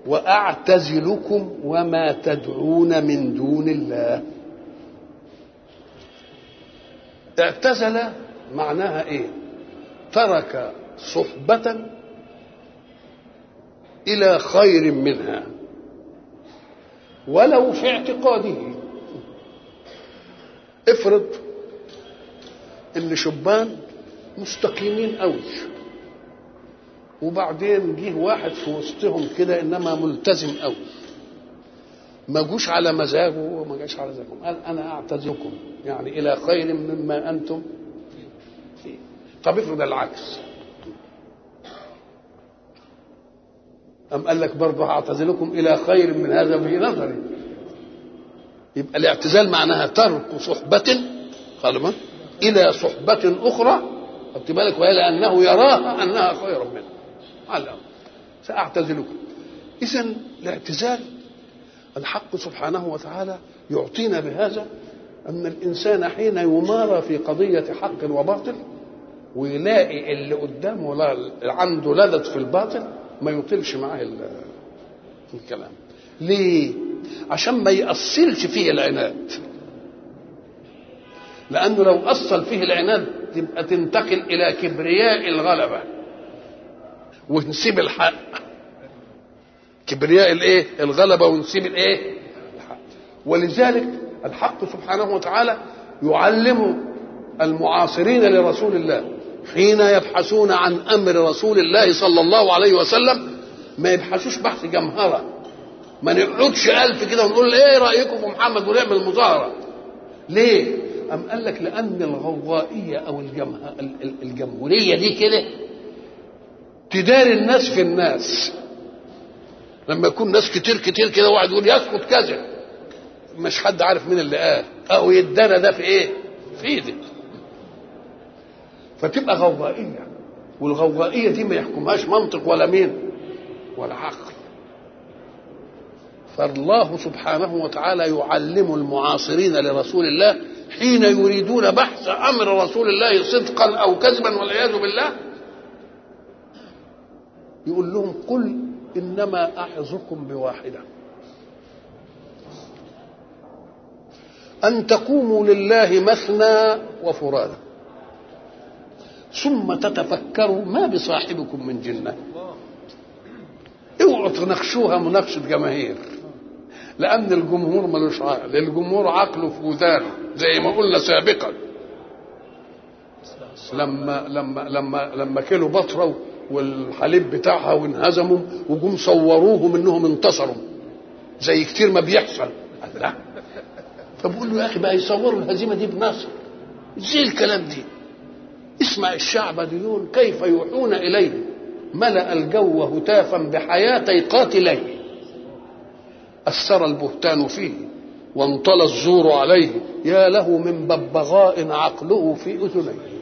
واعتزلكم وما تدعون من دون الله اعتزل معناها ايه ترك صحبة إلى خير منها ولو في اعتقاده افرض ان شبان مستقيمين قوي وبعدين جه واحد في وسطهم كده انما ملتزم قوي ما جوش على مزاجه وما جاش على مزاجهم قال انا اعتزلكم يعني الى خير مما انتم فيه طب افرض العكس أم قال لك برضه هعتزلكم إلى خير من هذا في نظري يبقى الاعتزال معناها ترك صحبة قال إلى صحبة أخرى خدت بالك وهي لأنه يراها أنها خير منها على سأعتزلكم إذا الاعتزال الحق سبحانه وتعالى يعطينا بهذا أن الإنسان حين يمارى في قضية حق وباطل ويلاقي اللي قدامه عنده لدد في الباطل ما يطيلش معاه الكلام ليه عشان ما يأصلش فيه العناد لأنه لو أصل فيه العناد تبقى تنتقل إلى كبرياء الغلبة ونسيب الحق كبرياء الايه الغلبة ونسيب الايه الحق ولذلك الحق سبحانه وتعالى يعلم المعاصرين لرسول الله حين يبحثون عن امر رسول الله صلى الله عليه وسلم ما يبحثوش بحث جمهره ما نقعدش ألف كده ونقول ايه رايكم في محمد ونعمل مظاهره ليه أم قال لك لأن الغوائية أو الجمه... الجمهورية دي كده تداري الناس في الناس لما يكون ناس كتير كتير كده واحد يقول يسقط كذا مش حد عارف مين اللي قال أو يدانا ده في إيه؟ في إيدك فتبقى غوائية والغوائية دي ما يحكمهاش منطق ولا مين ولا عقل فالله سبحانه وتعالى يعلم المعاصرين لرسول الله حين يريدون بحث امر رسول الله صدقا او كذبا والعياذ بالله يقول لهم قل انما اعظكم بواحده ان تقوموا لله مثنى وفرادا ثم تتفكروا ما بصاحبكم من جنه اوعوا تناقشوها مناقشه جماهير لان الجمهور ملوش عقل الجمهور عقله في ودانه زي ما قلنا سابقا لما لما لما لما كلوا بطره والحليب بتاعها وانهزموا وجم صوروهم انهم انتصروا زي كتير ما بيحصل لا فبقول له يا اخي بقى يصوروا الهزيمه دي بنصر ازاي الكلام دي اسمع الشعب ديون كيف يوحون اليه ملأ الجو هتافا بحياتي قاتليه أثر البهتان فيه وانطلى الزور عليه يا له من ببغاء عقله في أذنيه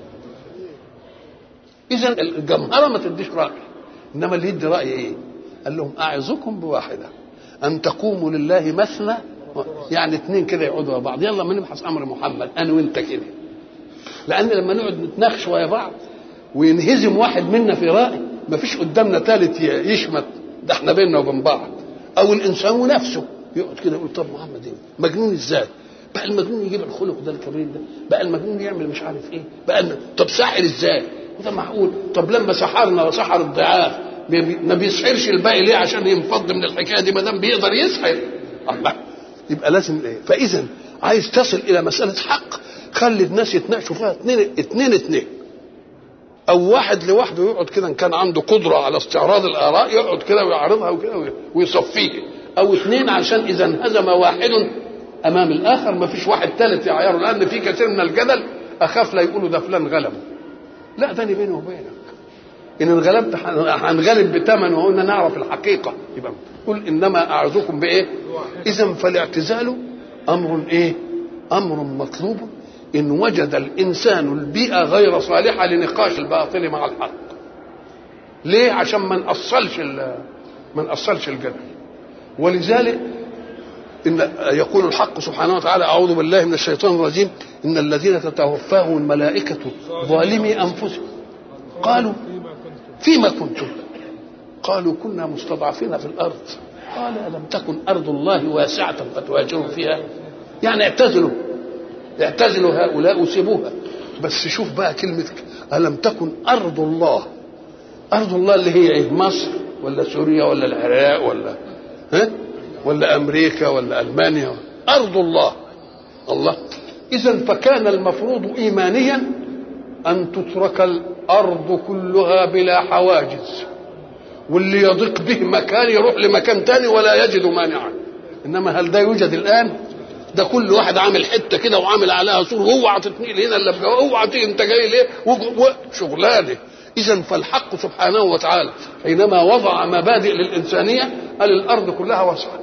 إذا الجمهرة ما تديش رأي إنما اللي يدي رأي إيه؟ قال لهم أعظكم بواحدة أن تقوموا لله مثنى يعني اثنين كده يقعدوا بعض يلا ما نبحث أمر محمد أنا وأنت كده لأن لما نقعد نتناقش ويا بعض وينهزم واحد منا في رأي ما فيش قدامنا ثالث يشمت ده احنا بيننا وبين بعض او الانسان ونفسه يقعد كده يقول طب محمد ايه مجنون ازاي بقى المجنون يجيب الخلق ده الكبير ده بقى المجنون يعمل مش عارف ايه بقى الم... طب ساحر ازاي وده معقول طب لما سحرنا وسحر الضعاف ما بيسحرش الباقي ليه عشان ينفض من الحكايه دي ما دام بيقدر يسحر الله يبقى لازم ايه فاذا عايز تصل الى مساله حق خلي الناس يتناقشوا فيها اثنين اثنين اثنين او واحد لوحده يقعد كده ان كان عنده قدره على استعراض الاراء يقعد كده ويعرضها وكده ويصفيه او اثنين عشان اذا انهزم واحد امام الاخر ما فيش واحد ثالث يعيره لان في كثير من الجدل اخاف لا يقولوا ده فلان غلبه لا ده بيني وبينك ان انغلبت هنغلب بثمن وقلنا نعرف الحقيقه يبقى قل انما اعظكم بايه اذا فالاعتزال امر ايه امر مطلوب إن وجد الإنسان البيئة غير صالحة لنقاش الباطل مع الحق ليه عشان ما نأصلش ما نأصلش الجدل ولذلك إن يقول الحق سبحانه وتعالى أعوذ بالله من الشيطان الرجيم إن الذين تتوفاهم الملائكة ظالمي أنفسهم قالوا فيما كنتم قالوا كنا مستضعفين في الارض قال الم تكن ارض الله واسعه فتهاجروا فيها يعني اعتزلوا اعتزلوا هؤلاء وسيبوها بس شوف بقى كلمه الم تكن ارض الله ارض الله اللي هي ايه مصر ولا سوريا ولا العراق ولا ها ولا امريكا ولا المانيا ارض الله الله اذا فكان المفروض ايمانيا ان تترك الارض كلها بلا حواجز واللي يضيق به مكان يروح لمكان تاني ولا يجد مانعا انما هل ده يوجد الان ده كل واحد عامل حته كده وعامل عليها سور اوعى تتنقل هنا الا اوعى تيجي انت جاي ليه شغلانه اذا فالحق سبحانه وتعالى حينما وضع مبادئ للانسانيه قال الارض كلها واسعه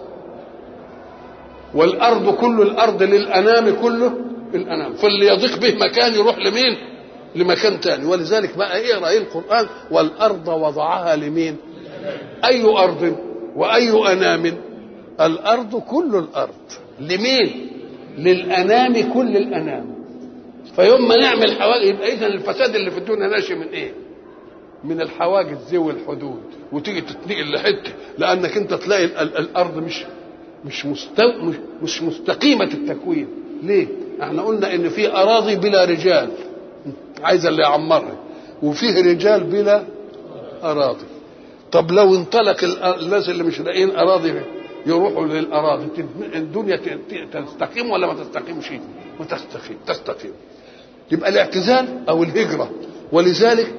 والارض كل الارض للانام كله الانام فاللي يضيق به مكان يروح لمين لمكان تاني ولذلك بقى اقرا ايه القران والارض وضعها لمين اي ارض واي انام الارض كل الارض لمين للانام كل الانام فيوم ما نعمل حواجز يبقى اذا الفساد اللي في الدنيا ناشئ من ايه من الحواجز ذوي الحدود وتيجي تتنقل لحته لانك انت تلاقي الارض مش مش مستو مش, مش مستقيمه التكوين ليه احنا قلنا ان في اراضي بلا رجال عايزه اللي يعمرها وفيه رجال بلا اراضي طب لو انطلق الناس اللي مش لاقيين اراضي يروحوا للاراضي الدنيا تستقيم ولا ما تستقيمش ما تستقيم تستقيم يبقى الاعتزال او الهجره ولذلك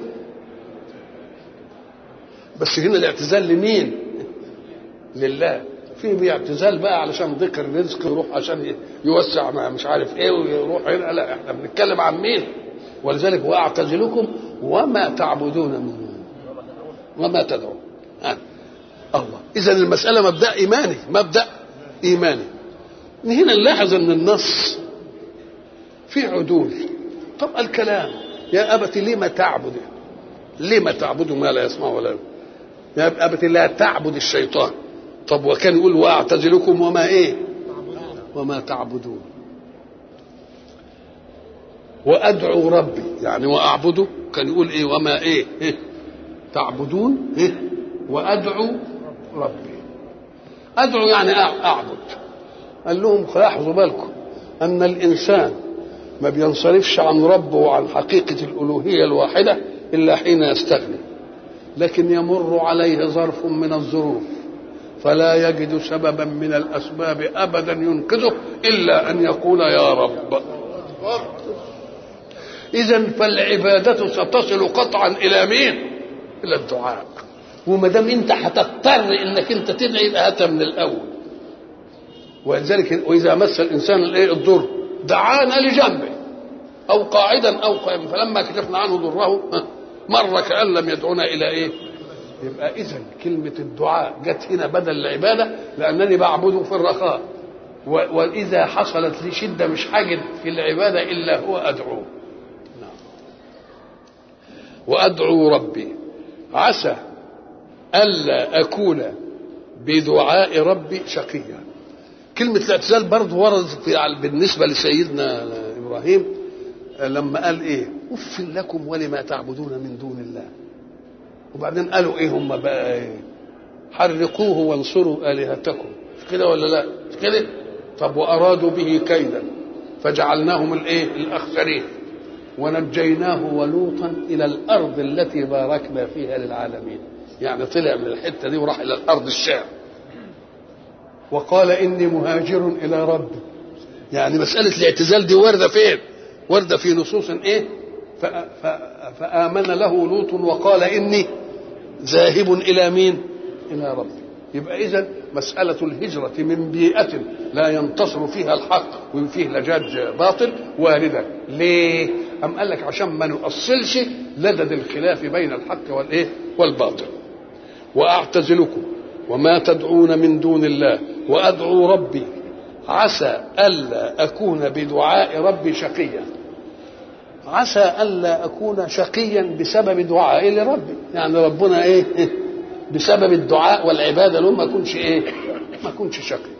بس هنا الاعتزال لمين لله في اعتزال بقى علشان ضيق الرزق يروح عشان يوسع ما مش عارف ايه ويروح هنا لا احنا بنتكلم عن مين ولذلك واعتزلكم وما تعبدون من وما تدعون آه. الله اذا المساله مبدا ايماني مبدا ايماني هنا نلاحظ ان النص في عدول طب الكلام يا ابت لم تعبد لم تعبد ما لا يسمع ولا يا ابت لا تعبد الشيطان طب وكان يقول واعتزلكم وما ايه وما تعبدون وادعو ربي يعني واعبده كان يقول ايه وما ايه, إيه؟ تعبدون إيه؟ وادعو ربي ادعو يعني اعبد قال لهم لاحظوا بالكم ان الانسان ما بينصرفش عن ربه وعن حقيقه الالوهيه الواحده الا حين يستغني لكن يمر عليه ظرف من الظروف فلا يجد سببا من الاسباب ابدا ينقذه الا ان يقول يا رب اذا فالعباده ستصل قطعا الى مين الى الدعاء وما دام انت هتضطر انك انت تدعي يبقى هاتها من الاول ولذلك واذا مس الانسان الايه الضر دعانا لجنبه او قاعدا او قائما فلما كشفنا عنه ضره مر كان لم يدعونا الى ايه يبقى اذا كلمه الدعاء جت هنا بدل العباده لانني بعبده في الرخاء واذا حصلت لي شده مش حاجد في العباده الا هو ادعوه وادعو ربي عسى الا اكون بدعاء ربي شقيا كلمه الاعتزال برضه وردت في بالنسبه لسيدنا ابراهيم لما قال ايه اف لكم ولما تعبدون من دون الله وبعدين قالوا ايه هم بقى ايه حرقوه وانصروا الهتكم مش كده ولا لا مش كده طب وارادوا به كيدا فجعلناهم الايه الاخسرين ونجيناه ولوطا الى الارض التي باركنا فيها للعالمين يعني طلع من الحته دي وراح الى الارض الشام وقال اني مهاجر الى ربي يعني مساله الاعتزال دي وارده فين وارده في نصوص ايه فامن له لوط وقال اني ذاهب الى مين الى ربي يبقى اذا مساله الهجره من بيئه لا ينتصر فيها الحق وفيه لجاج باطل وارده ليه أم قال لك عشان ما نؤصلش لدد الخلاف بين الحق والايه والباطل واعتزلكم وما تدعون من دون الله وادعو ربي عسى الا اكون بدعاء ربي شقيا عسى الا اكون شقيا بسبب دعائي لربي يعني ربنا ايه بسبب الدعاء والعباده لهم ما اكونش ايه ما اكونش شقي